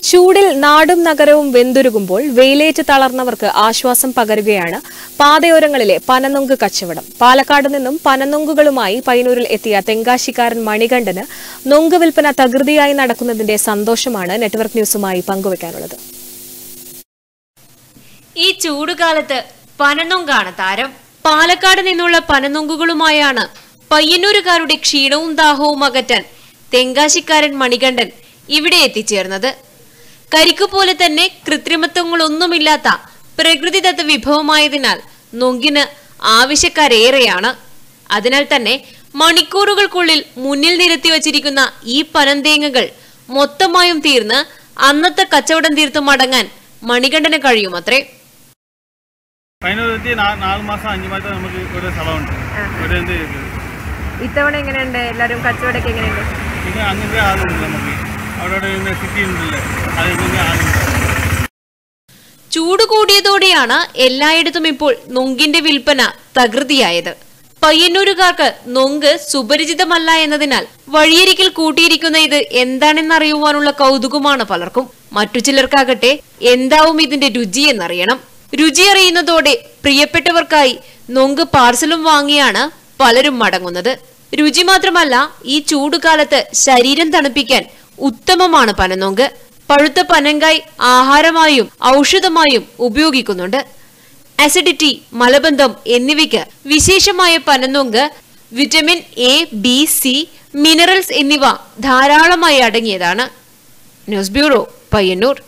ചൂടിൽ നാടും നഗരവും വെന്തുരുകുമ്പോൾ വെയിലേറ്റ് തളർന്നവർക്ക് ആശ്വാസം പകരുകയാണ് പാതയോരങ്ങളിലെ പനനൊങ്ക് കച്ചവടം പാലക്കാട് നിന്നും പനനൊങ്കുകളുമായി പയ്യന്നൂരിൽ എത്തിയ തെങ്കാശിക്കാരൻ മണികണ്ഠന് നൊങ്ക് വിൽപ്പന തകൃതിയായി നടക്കുന്നതിന്റെ സന്തോഷമാണ് നെറ്റ്വർക്ക് ന്യൂസുമായി പങ്കുവയ്ക്കാനുള്ളത് ഈ ചൂടുകാലത്ത് പനനൊങ്കാണ് താരം പാലക്കാട് നിന്നുള്ള പനനൊങ്കുകളുമായാണ് പയ്യന്നൂരുകാരുടെ ക്ഷീണവും ദാഹവും അകറ്റാൻ തെങ്കാശിക്കാരൻ മണികണ്ഠൻ ഇവിടെ എത്തിച്ചേർന്നത് കരിക്കു പോലെ തന്നെ കൃത്രിമത്വങ്ങളൊന്നുമില്ലാത്ത പ്രകൃതിദത്ത വിഭവമായതിനാൽ നൊങ്കിന് ആവശ്യക്കാരേറെയാണ് അതിനാൽ തന്നെ മണിക്കൂറുകൾക്കുള്ളിൽ മുന്നിൽ നിരത്തി വച്ചിരിക്കുന്ന ഈ പനന്തേങ്ങകൾ മൊത്തമായും തീർന്ന് അന്നത്തെ കച്ചവടം തീർത്തു മടങ്ങാൻ മണികണ്ഠന് കഴിയുമത്രേ പതിനൊരുത്തി നാല് മാസം അഞ്ച് മാസം നമുക്ക് ഒരു സ്ഥലമുണ്ട് ഇവിടെ എന്ത് ചെയ്ത് ഇത്തവണ എങ്ങനെയുണ്ട് എല്ലാവരും കച്ചവടമൊക്കെ എങ്ങനെയുണ്ട് പിന്നെ അങ്ങനത്തെ ആളുണ്ട് നമുക്ക് അവിടെ ഇവിടെ സിറ്റി ഉണ്ടല്ലേ അത് ഇങ്ങനെ ആളുണ്ട് ചൂട് കൂടിയതോടെയാണ് എല്ലായിടത്തും ഇപ്പോൾ നൊങ്കിന്റെ വിൽപ്പന തകൃതിയായത് പയ്യന്നൂരുകാർക്ക് നൊങ്ക് സുപരിചിതമല്ല എന്നതിനാൽ വഴിയരികിൽ കൂട്ടിയിരിക്കുന്ന ഇത് എന്താണെന്നറിയുവാനുള്ള കൗതുകമാണ് പലർക്കും മറ്റു ചിലർക്കാകട്ടെ എന്താവും ഇതിന്റെ രുചി എന്നറിയണം രുചി അറിയുന്നതോടെ പ്രിയപ്പെട്ടവർക്കായി നൊങ്ക് പാർസലും വാങ്ങിയാണ് പലരും മടങ്ങുന്നത് രുചി മാത്രമല്ല ഈ ചൂടുകാലത്ത് ശരീരം തണുപ്പിക്കാൻ ഉത്തമമാണ് പനനൊങ്ക് പഴുത്ത പനങ്കായ് ആഹാരമായും ഔഷധമായും ഉപയോഗിക്കുന്നുണ്ട് അസിഡിറ്റി മലബന്ധം എന്നിവയ്ക്ക് വിശേഷമായ പനനൊങ്ക് vitamin A B C minerals എന്നിവ ധാരാളമായി അടങ്ങിയതാണ് ന്യൂസ് ബ്യൂറോ പയ്യന്നൂർ